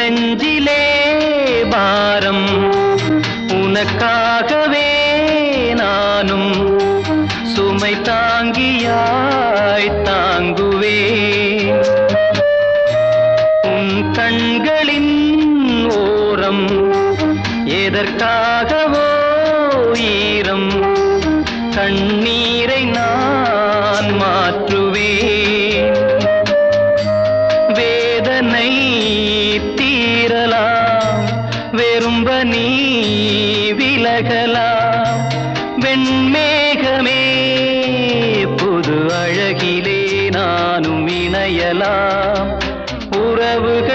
நெஞ்சிலே பாரம் உனக்காகவே நானும் சுமை தாங்கியாய் தாங்குவே உன் கண்களின் ஓரம் எதற்காகவோ ஈரம் கண்ணீரை நான் மாற்றுவேன் வேதனை தீரலாம் வெறும்ப நீ விலகலாம் வெண்மேகமே புது அழகிலே நானும் இணையலாம் உறவு